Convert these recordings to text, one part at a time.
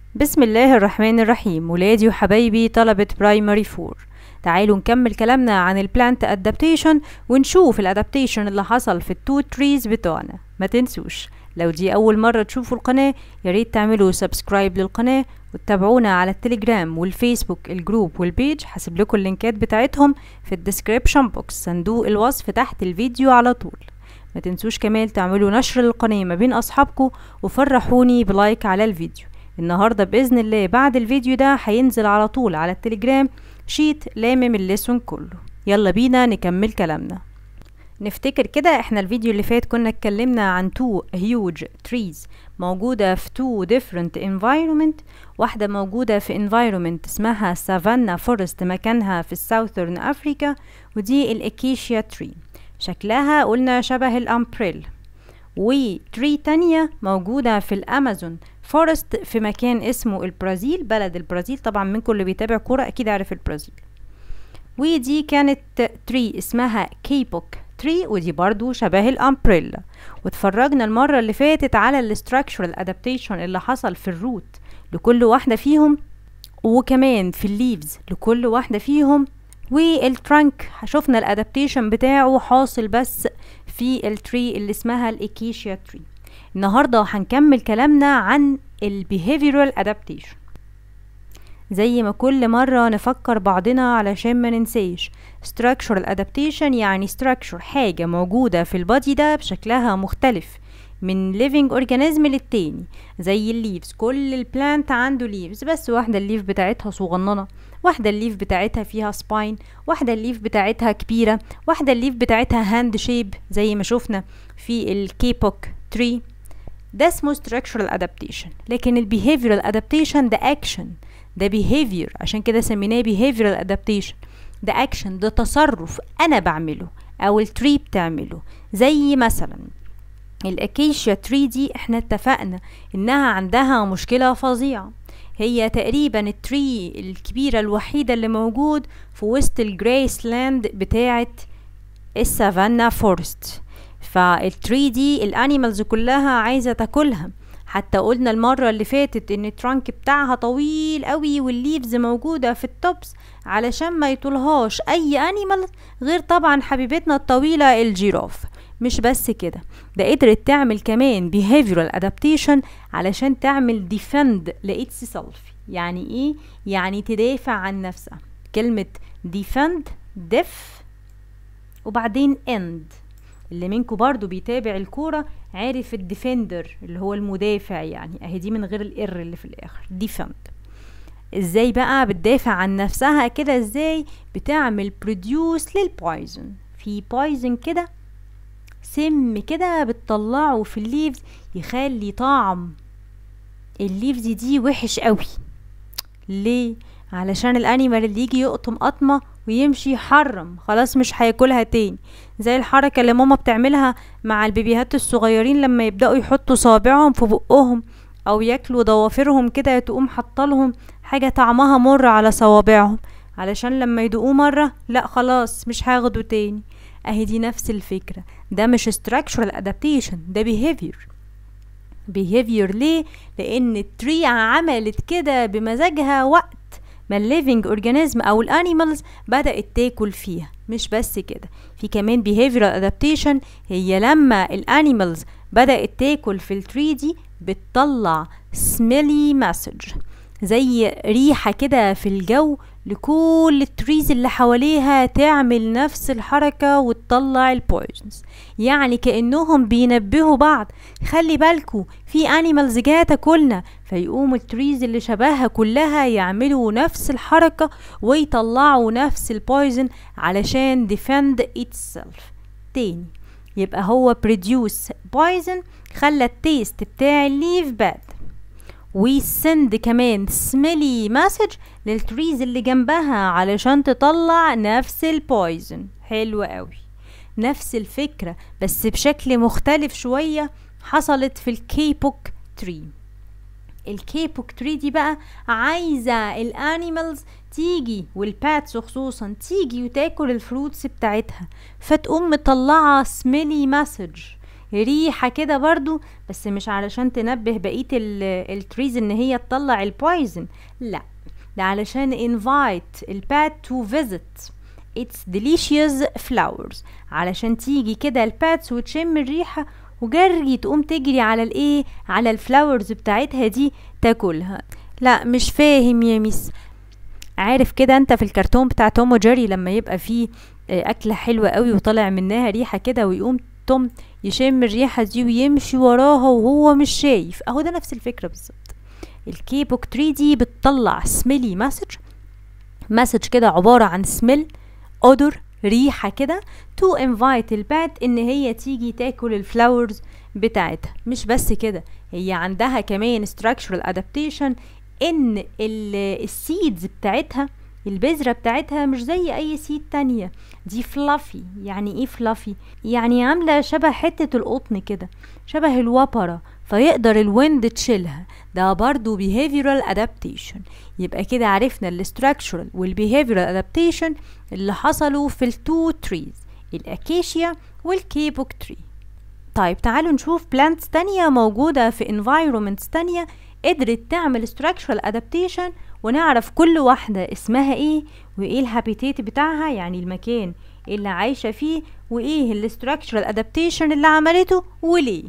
بسم الله الرحمن الرحيم ولادي وحبايبي طلبة برايمري فور تعالوا نكمل كلامنا عن البلانت ادابتيشن ونشوف الادابتيشن اللي حصل في التو تريز بتوعنا ما تنسوش لو دي اول مرة تشوفوا القناة ياريت تعملوا سبسكرايب للقناة وتتابعونا على التليجرام والفيسبوك الجروب والبيج هسيب لكم اللينكات بتاعتهم في الديسكريبشن بوكس صندوق الوصف تحت الفيديو على طول ما تنسوش كمان تعملوا نشر للقناة ما بين أصحابكم وفرحوني بلايك على الفيديو النهاردة بإذن الله بعد الفيديو ده هينزل على طول على التليجرام شيت لامم الليسون كله يلا بينا نكمل كلامنا نفتكر كده احنا الفيديو اللي فات كنا اتكلمنا عن تو huge trees موجودة في two different environment واحدة موجودة في environment اسمها savannah forest مكانها في southern أفريكا ودي الأكيشيا tree شكلها قلنا شبه الأمبريل وتري تانية موجودة في الأمازون فورست في مكان اسمه البرازيل بلد البرازيل طبعا منكم اللي بيتابع كورة أكيد عارف البرازيل ودي كانت تري اسمها كيبوك تري ودي برضو شبه الأمبريلا واتفرجنا المرة اللي فاتت على الاستراكشرال ادابتيشن اللي حصل في الروت لكل واحدة فيهم وكمان في الليفز لكل واحدة فيهم والترانك شفنا الادابتيشن بتاعه حاصل بس في التري اللي اسمها الاكيشيا تري النهارده هنكمل كلامنا عن البيهيفيرال ادابتيشن زي ما كل مرة نفكر بعضنا علشان ما ننساش structural adaptation يعني structure حاجة موجودة في البادي ده بشكلها مختلف من living organism للتاني زي الليفز كل البلانت عنده ليفز بس واحدة الليف بتاعتها صغننة واحدة الليف بتاعتها فيها سباين واحدة الليف بتاعتها كبيرة واحدة الليف بتاعتها هاند شيب زي ما شفنا في الكيبوك تري ده اسمه structural adaptation لكن ال behavioral adaptation ده action ده behavior عشان كده سميناه behavioral adaptation ده action ده تصرف انا بعمله او التري بتعمله زي مثلا الاكيشيا تري دي احنا اتفقنا انها عندها مشكلة فظيعة هي تقريبا التري الكبيرة الوحيدة اللي موجود في وسط الجريس لاند بتاعة السافانا فورست فالتري دي الانيمالز كلها عايزة تاكلها حتى قلنا المرة اللي فاتت ان الترانك بتاعها طويل قوي والليفز موجودة في التوبس علشان ما يطولهاش اي انيمال غير طبعا حبيبتنا الطويلة الجيراف مش بس كده ده قدرت تعمل كمان behavioral adaptation علشان تعمل defend لإتس سيلف يعني ايه يعني تدافع عن نفسها كلمة defend def وبعدين end اللي منكم برضو بيتابع الكورة عارف الديفندر اللي هو المدافع يعني اهي دي من غير الار اللي في الاخر defend ازاي بقى بتدافع عن نفسها كده ازاي بتعمل produce للبويزن في بويزن كده سم كده بتطلعه في الليفز يخلي طعم الليفز دي وحش قوي ليه علشان الانيمال اللي يجي يقطم قطمه ويمشي يحرم خلاص مش هياكلها تاني زي الحركه اللي ماما بتعملها مع البيبيهات الصغيرين لما يبداوا يحطوا صابعهم في بقهم او ياكلوا ضوافرهم كده تقوم حاطلهم حاجه طعمها مر على صوابعهم علشان لما يدوقوه مره لا خلاص مش هاخده تاني اهي دي نفس الفكرة ده مش structural adaptation ده behavior behavior ليه لان التري عملت كده بمزاجها وقت ما الليفينج اورجانيزم او الانيمالز بدأت تاكل فيها مش بس كده في كمان behavioral adaptation هي لما الانيمالز بدأت تاكل في التري دي بتطلع smelly message زي ريحة كده في الجو لكل التريز اللي حواليها تعمل نفس الحركة وتطلع البويزنز يعني كأنهم بينبهوا بعض خلي بالكو في انيمالز جاية تاكلنا فيقوم التريز اللي شبهها كلها يعملوا نفس الحركة ويطلعوا نفس البويزن علشان defend itself تاني يبقى هو produce poison خلى التيست بتاع الليف باد ويسند كمان سميلي مسج للتريز اللي جنبها علشان تطلع نفس البويزن حلو قوي نفس الفكرة بس بشكل مختلف شوية حصلت في الكيبوك تري الكيبوك تري دي بقى عايزة الانيمالز تيجي والباتس خصوصا تيجي وتاكل الفروتس بتاعتها فتقوم مطلعة سميلي مسج ريحة كده برضو بس مش علشان تنبه بقية التريز ان هي تطلع البويزن لا ده علشان invite البات to visit its delicious flowers علشان تيجي كده الباتس وتشم الريحة وجري تقوم تجري على الايه على الفلاورز بتاعتها دي تاكلها لا مش فاهم يا ميس عارف كده انت في الكرتون بتاع توم وجيري لما يبقى فيه اكله حلوه قوي وطالع منها ريحه كده ويقوم توم يشم الريحه دي ويمشي وراها وهو مش شايف اهو ده نفس الفكره بالظبط الكيبوك 3 دي بتطلع سميلي مسج مسج كده عباره عن سميل اودر ريحه كده تو انفايت البات ان هي تيجي تاكل الفلاورز بتاعتها مش بس كده هي عندها كمان structural adaptation ان السيدز بتاعتها البذرة بتاعتها مش زي اي سيد تانية دي فلافي يعني ايه فلافي يعني عاملة شبه حتة القطن كده شبه الوبرة فيقدر الويند تشيلها ده برضو behavioral adaptation يبقى كده عرفنا الاستراكشرال والbehavioral adaptation اللي حصلوا في التو تريز الاكيشيا والكيبوك تري طيب تعالوا نشوف plants تانية موجودة في environments تانية قدرت تعمل structural adaptation ونعرف كل واحدة اسمها ايه وايه الهابيتات بتاعها يعني المكان اللي عايشة فيه وايه الستراكشرال ادابتيشن اللي عملته وليه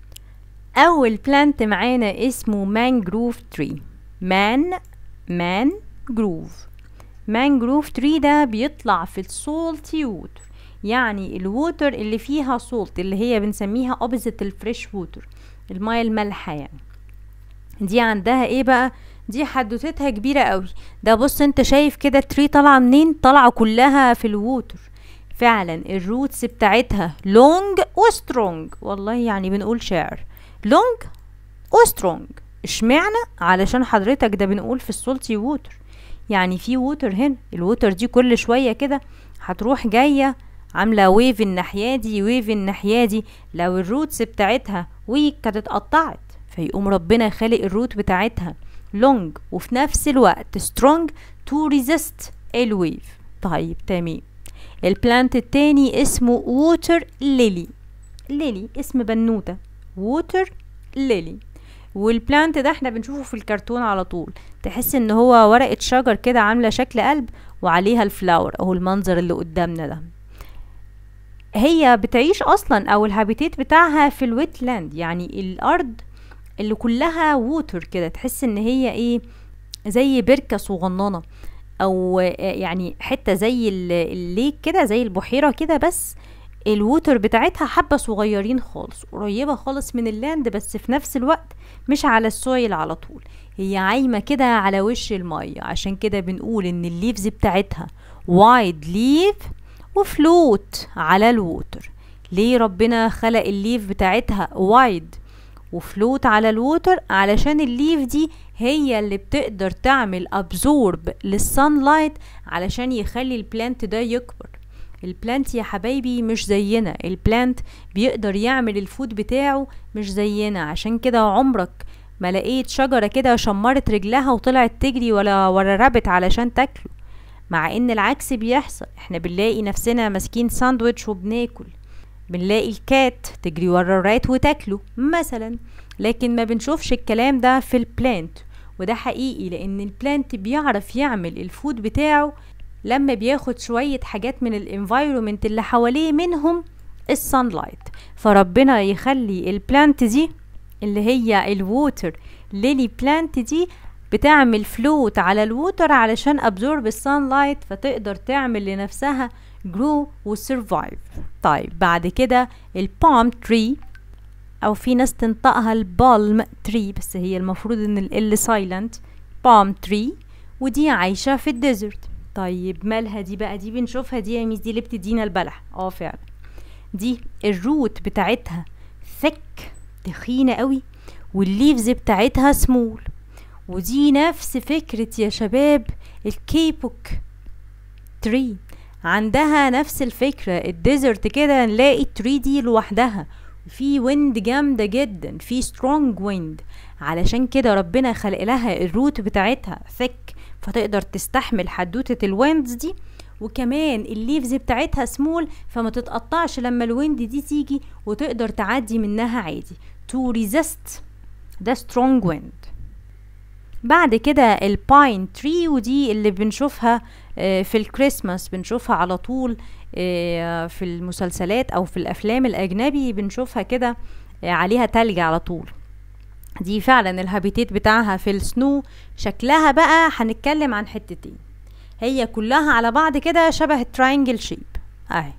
اول بلانت معانا اسمه مانجروف تري مان مان جروف مانجروف تري ده بيطلع في السولتي ووتر يعني الووتر اللي فيها سولت اللي هي بنسميها اوبزيت الفريش ووتر المايه المالحه يعني دي عندها ايه بقى دي حدوتتها كبيرة قوي ده بص انت شايف كده التري طالعة منين طالعة كلها في الووتر فعلا الروتس بتاعتها لونج وسترونج والله يعني بنقول شعر لونج وسترونج اشمعنى علشان حضرتك ده بنقول في السولتي ووتر يعني في ووتر هنا الووتر دي كل شوية كده هتروح جاية عاملة ويف الناحية دي ويف الناحية دي لو الروتس بتاعتها ويك كانت اتقطعت فيقوم ربنا خالق الروت بتاعتها لونج وفي نفس الوقت سترونج تو ريزيست الويف طيب تمام البلانت التاني اسمه ووتر ليلي ليلي اسم بنوتة ووتر ليلي والبلانت ده احنا بنشوفه في الكرتون على طول تحس ان هو ورقة شجر كده عاملة شكل قلب وعليها الفلاور اهو المنظر اللي قدامنا ده هي بتعيش اصلا او الهابيتات بتاعها في الويت لاند يعني الارض اللي كلها ووتر كده تحس ان هي ايه زي بركه صغننه او يعني حته زي الليك كده زي البحيره كده بس الووتر بتاعتها حبه صغيرين خالص قريبه خالص من اللاند بس في نفس الوقت مش على السويل على طول هي عايمه كده على وش الميه عشان كده بنقول ان الليفز بتاعتها وايد ليف وفلوت على الووتر ليه ربنا خلق الليف بتاعتها وايد وفلوت على الووتر علشان الليف دي هي اللي بتقدر تعمل ابزورب للسان لايت علشان يخلي البلانت ده يكبر البلانت يا حبايبي مش زينا البلانت بيقدر يعمل الفود بتاعه مش زينا عشان كده عمرك ما لقيت شجرة كده شمرت رجلها وطلعت تجري ولا ولا رابت علشان تاكله مع ان العكس بيحصل احنا بنلاقي نفسنا ماسكين ساندويتش وبناكل بنلاقي الكات تجري ورا الرات وتاكله مثلا لكن ما بنشوفش الكلام ده في البلانت وده حقيقي لان البلانت بيعرف يعمل الفود بتاعه لما بياخد شوية حاجات من الانفايرومنت اللي حواليه منهم السان لايت فربنا يخلي البلانت دي اللي هي الووتر ليلي بلانت دي بتعمل فلوت على الووتر علشان ابزورب السان لايت فتقدر تعمل لنفسها جرو وسرفايف طيب بعد كده البالم تري او في ناس تنطقها البالم تري بس هي المفروض ان ال سايلنت بالم تري ودي عايشة في الديزرت طيب مالها دي بقى دي بنشوفها دي يا ميس دي اللي بتدينا البلح اه فعلا دي الروت بتاعتها ثك تخينة قوي والليفز بتاعتها سمول ودي نفس فكرة يا شباب الكيبوك تري عندها نفس الفكرة الديزرت كده نلاقي التري دي لوحدها في ويند جامدة جدا في سترونج ويند علشان كده ربنا خلق لها الروت بتاعتها ثك فتقدر تستحمل حدوتة الويندز دي وكمان الليفز بتاعتها سمول فما تتقطعش لما الويند دي تيجي وتقدر تعدي منها عادي to resist the strong wind بعد كده الباين تري ودي اللي بنشوفها في الكريسماس بنشوفها على طول في المسلسلات او في الافلام الاجنبي بنشوفها كده عليها تلج على طول دي فعلا الهابيتيت بتاعها في السنو شكلها بقى هنتكلم عن حتتين هي كلها على بعض كده شبه التراينجل شيب اهي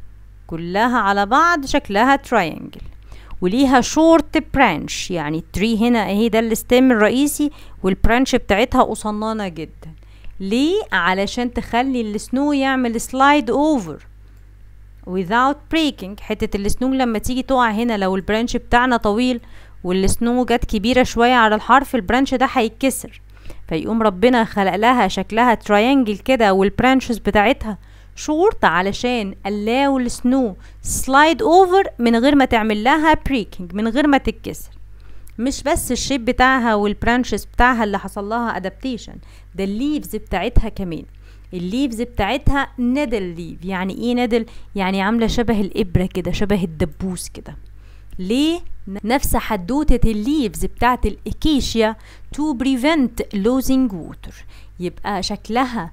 كلها على بعض شكلها تراينجل وليها شورت برانش يعني التري هنا اهي ده الستيم الرئيسي والبرانش بتاعتها قصنانه جدا ليه علشان تخلي السنو يعمل سلايد اوفر without breaking حتة السنو لما تيجي تقع هنا لو البرانش بتاعنا طويل والسنو جت كبيرة شوية على الحرف البرانش ده هيتكسر فيقوم ربنا خلق لها شكلها تراينجل كده والبرانشز بتاعتها شورت علشان allow السنو سلايد اوفر من غير ما تعمل لها بريكنج من غير ما تتكسر مش بس الشيب بتاعها والبرانشز بتاعها اللي حصل لها ادابتيشن ده الليفز بتاعتها كمان الليفز بتاعتها ندل ليف يعني ايه ندل يعني عامله شبه الابره كده شبه الدبوس كده ليه نفس حدوتة الليفز بتاعت الإكيشيا to prevent losing water يبقى شكلها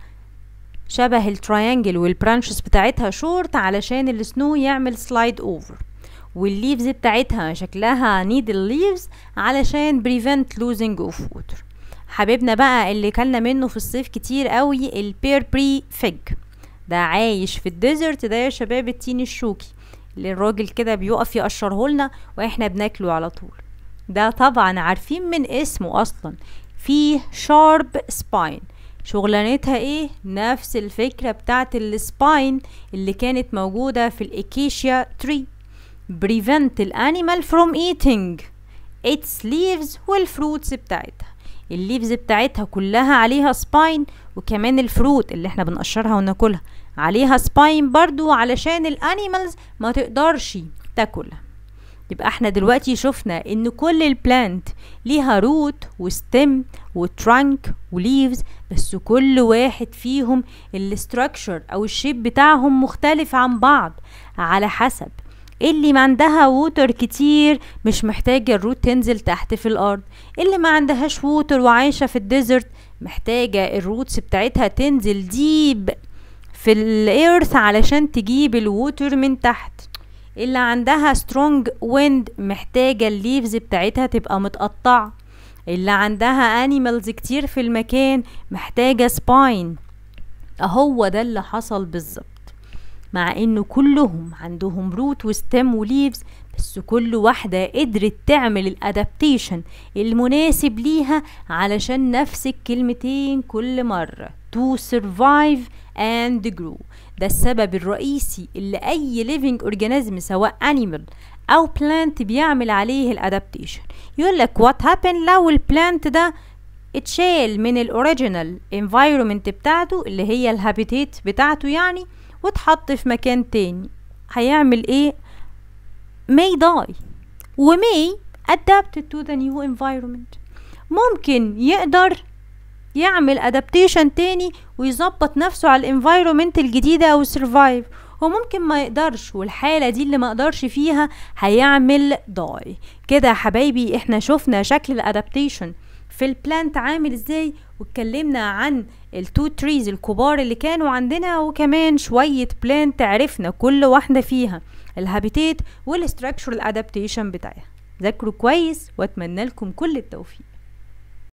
شبه التراينجل والبرانشز بتاعتها شورت علشان السنو يعمل سلايد اوفر والليفز بتاعتها شكلها نيدل ليفز علشان prevent losing of water حبيبنا بقى اللي كلنا منه في الصيف كتير قوي البير بري فيج ده عايش في الديزرت ده يا شباب التين الشوكي اللي الراجل كده بيقف يقشره لنا واحنا بناكله على طول ده طبعا عارفين من اسمه اصلا فيه شارب سباين شغلانتها ايه نفس الفكرة بتاعت السباين اللي كانت موجودة في الاكيشيا تري prevent الانيمال from eating its leaves والفروتس بتاعتها الليفز بتاعتها كلها عليها سباين وكمان الفروت اللي احنا بنقشرها وناكلها عليها سباين برضو علشان الانيمالز ما تقدرش تاكلها يبقى احنا دلوقتي شفنا ان كل البلانت ليها روت وستيم وترانك وليفز بس كل واحد فيهم الاستراكشر او الشيب بتاعهم مختلف عن بعض على حسب اللي ما عندها ووتر كتير مش محتاجة الروت تنزل تحت في الأرض اللي ما عندهاش ووتر وعايشة في الديزرت محتاجة الروتس بتاعتها تنزل ديب في الايرث علشان تجيب الووتر من تحت اللي عندها سترونج ويند محتاجة الليفز بتاعتها تبقى متقطعة اللي عندها انيمالز كتير في المكان محتاجة سباين اهو ده اللي حصل بالظبط مع انه كلهم عندهم روت وستيم وليفز بس كل واحدة قدرت تعمل الادابتيشن المناسب ليها علشان نفس الكلمتين كل مرة to survive and grow ده السبب الرئيسي اللي اي living organism سواء animal او plant بيعمل عليه الادابتيشن يقول لك what happen لو البلانت ده اتشال من الاوريجينال environment بتاعته اللي هي الهابيتيت بتاعته يعني واتحط في مكان تاني هيعمل ايه may die و may adapted to the new environment ممكن يقدر يعمل adaptation تاني ويظبط نفسه على الانفايرومنت الجديدة او survive وممكن ما يقدرش والحالة دي اللي ما قدرش فيها هيعمل داي كده يا حبايبي احنا شفنا شكل الادابتيشن في البلانت عامل ازاي واتكلمنا عن التو تريز الكبار اللي كانوا عندنا وكمان شوية بلانت عرفنا كل واحدة فيها الهابيتيت والاستراكشرال ادابتيشن بتاعها ذاكروا كويس واتمنى لكم كل التوفيق